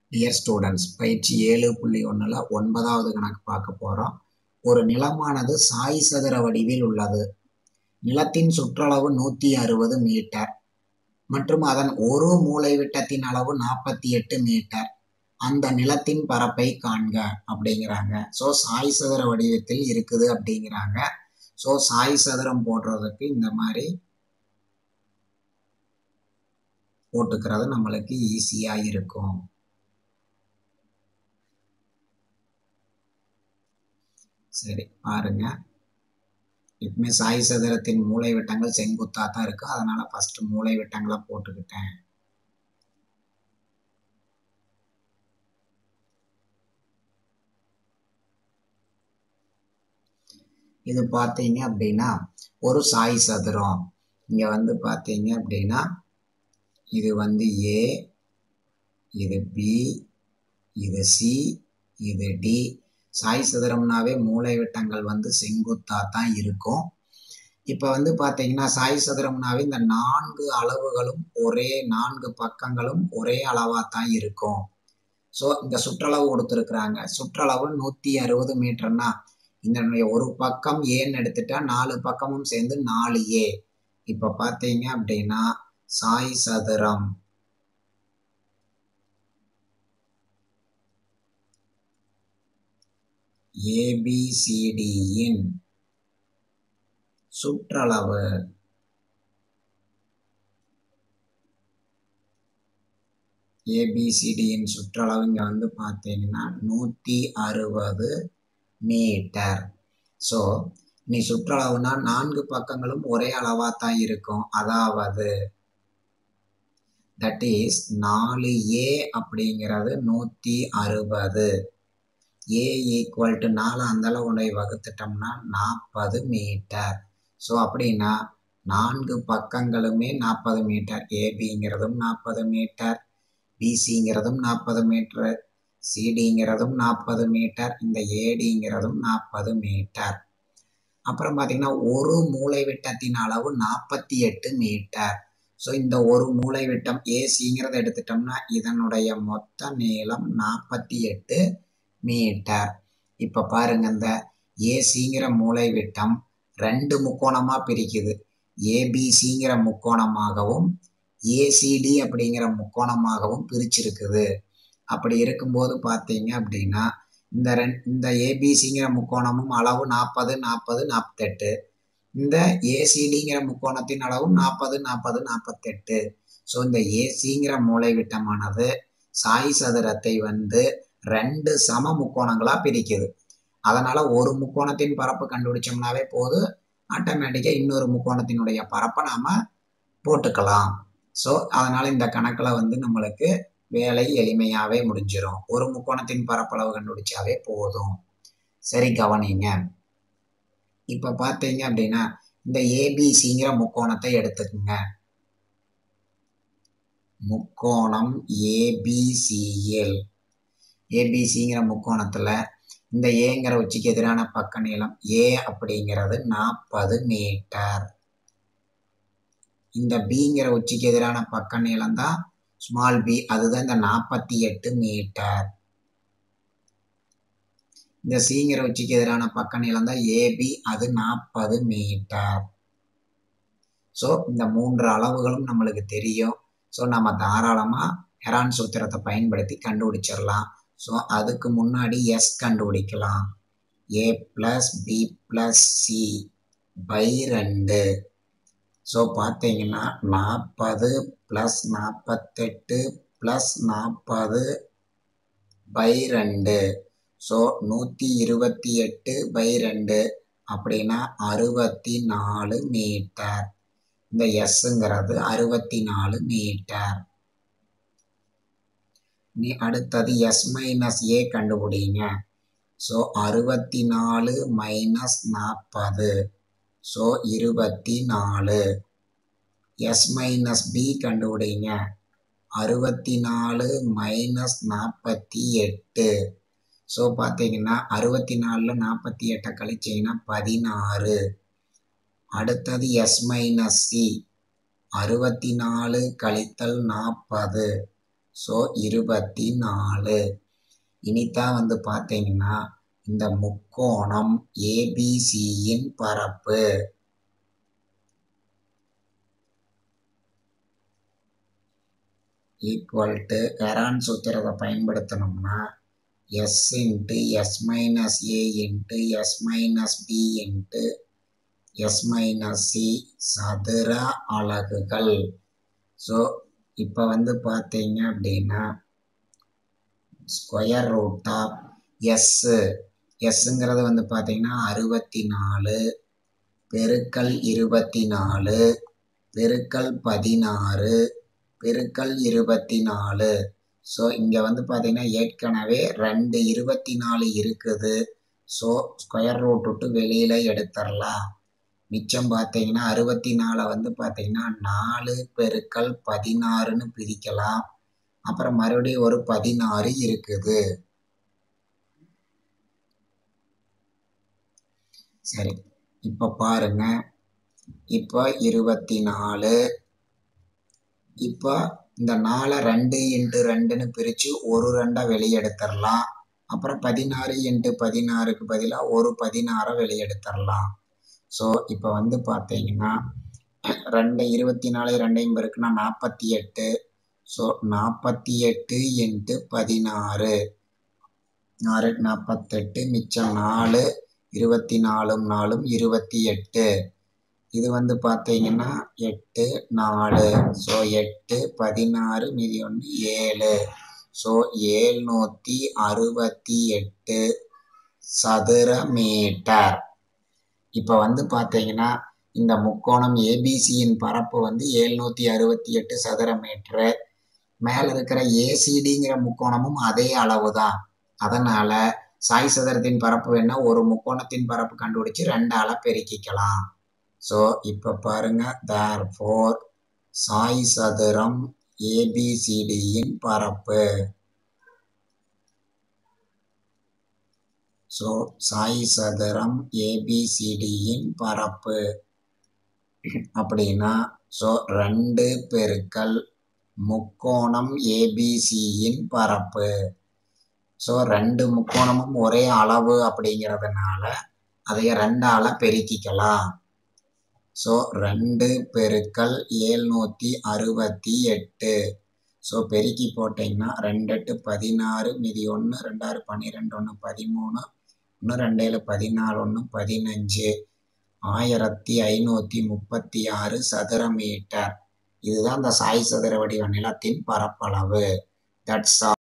dear students பயிற்சி ஏழு புள்ளி ஒன்றில் ஒன்பதாவது கணக்கு பார்க்க போகிறோம் ஒரு நிலமானது சாய் சதுர வடிவில் உள்ளது நிலத்தின் சுற்றளவு நூற்றி அறுபது மீட்டர் மற்றும் அதன் ஒரு மூலைவிட்டத்தின் அளவு நாற்பத்தி எட்டு மீட்டர் அந்த நிலத்தின் பரப்பை காண்க அப்படிங்கிறாங்க ஸோ சாய் சதுர வடிவத்தில் இருக்குது அப்படிங்கிறாங்க ஸோ சாய் சதுரம் போடுறதுக்கு இந்த மாதிரி போட்டுக்கிறது நம்மளுக்கு ஈஸியாக இருக்கும் சரி பாருங்க எப்பவுமே சாய் சதுரத்தின் மூளை விட்டங்கள் செங்குத்தாக தான் இருக்கு அதனால ஃபர்ஸ்ட் மூளை விட்டங்களை போட்டுக்கிட்டேன் இது பார்த்தீங்க அப்படின்னா ஒரு சாய் சதுரம் இங்கே வந்து பார்த்தீங்க அப்படின்னா இது வந்து ஏ இது பி இது சி இது டி சாய் சதுரம்னாவே மூளை விட்டங்கள் வந்து செங்குத்தா தான் இருக்கும் இப்போ வந்து பார்த்தீங்கன்னா சாய் சதுரம்னாவே இந்த நான்கு அளவுகளும் ஒரே நான்கு பக்கங்களும் ஒரே அளவாக தான் இருக்கும் ஸோ இந்த சுற்றளவு கொடுத்துருக்குறாங்க சுற்றளவு நூற்றி அறுபது மீட்டர்னா இந்த ஒரு பக்கம் ஏன்னு எடுத்துட்டா நாலு பக்கமும் சேர்ந்து நாலு ஏ இப்போ பார்த்தீங்க அப்படின்னா சாய் சதுரம் ஏபிசிடியின் சுற்றளவு ஏபிசிடியின் சுற்றளவு இங்கே வந்து பார்த்தீங்கன்னா நூற்றி அறுபது மீட்டர் ஸோ நீ சுற்றளவுனா நான்கு பக்கங்களும் ஒரே அளவாக தான் இருக்கும் அதாவது தட் இஸ் நாலு ஏ அப்படிங்கிறது நூற்றி அறுபது ஏ ஈக்குவல் டு நாலு அந்த அளவுடைய வகுத்துட்டோம்னா நாற்பது மீட்டர் ஸோ அப்படின்னா நான்கு பக்கங்களுமே நாற்பது மீட்டர் ஏபிங்கிறதும் நாற்பது மீட்டர் பிசிங்கிறதும் நாற்பது மீட்டர் சிடிங்கிறதும் நாற்பது மீட்டர் இந்த ஏடிங்கிறதும் நாற்பது மீட்டர் அப்புறம் பார்த்தீங்கன்னா ஒரு மூளை விட்டத்தின் அளவு நாற்பத்தி எட்டு மீட்டர் ஸோ இந்த ஒரு மூளை விட்டம் ஏசிங்கிறத எடுத்துட்டோம்னா இதனுடைய மொத்த நீளம் நாற்பத்தி எட்டு மீட்டர் இப்போ பாருங்க இந்த ஏசிங்கிற மூளை விட்டம் ரெண்டு முக்கோணமாக பிரிக்குது ஏபிசிங்கிற முக்கோணமாகவும் ஏசிடி அப்படிங்கிற முக்கோணமாகவும் பிரிச்சிருக்குது அப்படி இருக்கும்போது பார்த்தீங்க அப்படின்னா இந்த ரெண் இந்த ஏபிசிங்கிற முக்கோணமும் அளவு நாற்பது நாற்பது நாற்பத்தெட்டு இந்த ஏசிடிங்கிற முக்கோணத்தின் அளவும் நாற்பது நாற்பது நாற்பத்தெட்டு ஸோ இந்த ஏசிங்கிற மூளை விட்டமானது சாய் சதுரத்தை வந்து ரெண்டு சம முக்கோணங்களாக பிரிக்குது அதனால ஒரு முக்கோணத்தின் பரப்பு கண்டுபிடிச்சோம்னாவே போது ஆட்டோமேட்டிக்காக இன்னொரு முக்கோணத்தினுடைய பரப்பை நாம் போட்டுக்கலாம் ஸோ அதனால் இந்த கணக்கில் வந்து நம்மளுக்கு வேலை எளிமையாகவே முடிஞ்சிடும் ஒரு முக்கோணத்தின் பரப்பளவு கண்டுபிடிச்சாவே போதும் சரி கவனிங்க இப்போ பார்த்தீங்க அப்படின்னா இந்த ஏபிசிங்கிற முக்கோணத்தை எடுத்துக்கோங்க முக்கோணம் ஏபிசிஎல் ஏபிசிங்கிற முக்கோணத்தில் இந்த ஏங்கிற உச்சிக்கு எதிரான பக்க நீளம் ஏ அப்படிங்கிறது நாற்பது மீட்டர் இந்த பிங்கிற உச்சிக்கு எதிரான பக்க நீளம் தான் ஸ்மால் பி அதுதான் இந்த நாற்பத்தி எட்டு மீட்டர் இந்த சிங்கிற உச்சிக்கு எதிரான பக்க நீளம் தான் ஏபி அது நாற்பது மீட்டர் ஸோ இந்த மூன்று அளவுகளும் நம்மளுக்கு தெரியும் ஸோ நம்ம தாராளமாக ஹெரான் சூத்திரத்தை பயன்படுத்தி கண்டுபிடிச்சிடலாம் ஸோ அதுக்கு முன்னாடி எஸ் கண்டுபிடிக்கலாம் A plus B plus C by ரெண்டு ஸோ பார்த்தீங்கன்னா நாற்பது ப்ளஸ் நாற்பத்தெட்டு ப்ளஸ் நாற்பது பை ரெண்டு ஸோ நூற்றி இருபத்தி எட்டு பை ரெண்டு அப்படின்னா அறுபத்தி நாலு மீட்டர் இந்த எஸ்ஸுங்கிறது அறுபத்தி நாலு மீட்டர் நீ அடுத்தது எஸ் மைனஸ் ஏ கண்டுபிடிங்க ஸோ அறுபத்தி நாலு மைனஸ் நாற்பது ஸோ இருபத்தி நாலு எஸ் மைனஸ் பி கண்டுபிடிங்க அறுபத்தி நாலு மைனஸ் நாற்பத்தி எட்டு ஸோ பார்த்தீங்கன்னா அறுபத்தி நாலில் நாற்பத்தி எட்டை கழிச்சிங்கன்னா பதினாறு அடுத்தது எஸ் மைனஸ் சி அறுபத்தி நாலு கழித்தல் நாற்பது ஸோ இருபத்தி நாலு இனித்தான் வந்து பார்த்தீங்கன்னா இந்த முக்கோணம் ஏபிசியின் பரப்பு ஈக்குவல் டு கரான் சூத்திரத்தை பயன்படுத்தணும்னா S into S minus A into S minus B into S minus C சதுர அலகுகள் ஸோ இப்போ வந்து பார்த்தீங்க அப்படின்னா ஸ்கொயர் ரூட் ஆஃப் எஸ்ஸு எஸ்ஸுங்கிறது வந்து பார்த்தீங்கன்னா அறுபத்தி நாலு பெருக்கல் இருபத்தி நாலு பெருக்கல் பதினாறு பெருக்கல் இருபத்தி நாலு ஸோ இங்கே வந்து பார்த்தீங்கன்னா ஏற்கனவே ரெண்டு இருபத்தி நாலு இருக்குது ஸோ ஸ்கொயர் ரூட் விட்டு வெளியில் எடுத்துடலாம் மிச்சம் பார்த்தீங்கன்னா அறுபத்தி நாலை வந்து பார்த்தீங்கன்னா நாலு பெருக்கல் பதினாறுன்னு பிரிக்கலாம் அப்புறம் மறுபடியும் ஒரு பதினாறு இருக்குது சரி இப்போ பாருங்க இப்போ இருபத்தி நாலு இப்போ இந்த நாலை ரெண்டு இன்ட்டு ரெண்டுன்னு பிரித்து ஒரு ரெண்டாக வெளியே எடுத்துடலாம் அப்புறம் பதினாறு இன்ட்டு பதினாறுக்கு பதிலாக ஒரு பதினாறை வெளியே எடுத்துடலாம் ஸோ இப்போ வந்து பார்த்தீங்கன்னா ரெண்டு இருபத்தி நாலு ரெண்டையும் பெருக்குன்னா நாற்பத்தி எட்டு ஸோ நாற்பத்தி எட்டு இன்ட்டு பதினாறு ஆறு நாற்பத்தெட்டு மிச்சம் நாலு இருபத்தி நாலும் நாலும் இருபத்தி எட்டு இது வந்து பார்த்தீங்கன்னா எட்டு நாலு ஸோ எட்டு பதினாறு மீதி ஒன்று ஏழு ஸோ ஏழ்நூற்றி அறுபத்தி எட்டு சதுர மீட்டர் இப்போ வந்து பார்த்தீங்கன்னா இந்த முக்கோணம் ஏபிசியின் பரப்பு வந்து ஏழ்நூற்றி அறுபத்தி எட்டு சதுர மீட்ரு மேலே இருக்கிற ஏசிடிங்கிற முக்கோணமும் அதே அளவு தான் அதனால் சாய் சதுரத்தின் பரப்பு வேணா ஒரு முக்கோணத்தின் பரப்பு கண்டுபிடிச்சு ரெண்டால பெருக்கிக்கலாம் ஸோ இப்போ பாருங்க தேர் ஃபோர் சாய் சதுரம் ஏபிசிடியின் பரப்பு ஸோ சாய் சதுரம் ஏபிசிடியின் பரப்பு அப்படின்னா ஸோ ரெண்டு பெருக்கல் முக்கோணம் ஏபிசியின் பரப்பு ஸோ ரெண்டு முக்கோணமும் ஒரே அளவு அப்படிங்கிறதுனால அதைய ரெண்டால பெருக்கிக்கலாம் ஸோ ரெண்டு பெருக்கல் ஏழ்நூற்றி அறுபத்தி எட்டு ஸோ பெருக்கி போட்டிங்கன்னா ரெண்டு எட்டு பதினாறு மீதி ஒன்று ரெண்டாறு பன்னிரெண்டு ஒன்று பதிமூணு ஒன்று ரெண்டேழு பதினாலு ஒன்று பதினஞ்சு ஆயிரத்தி ஐநூற்றி முப்பத்தி ஆறு சதுர மீட்டர் இதுதான் இந்த சாய் சதுர வடிவ நிலத்தின் பரப்பளவு தட்ஸ்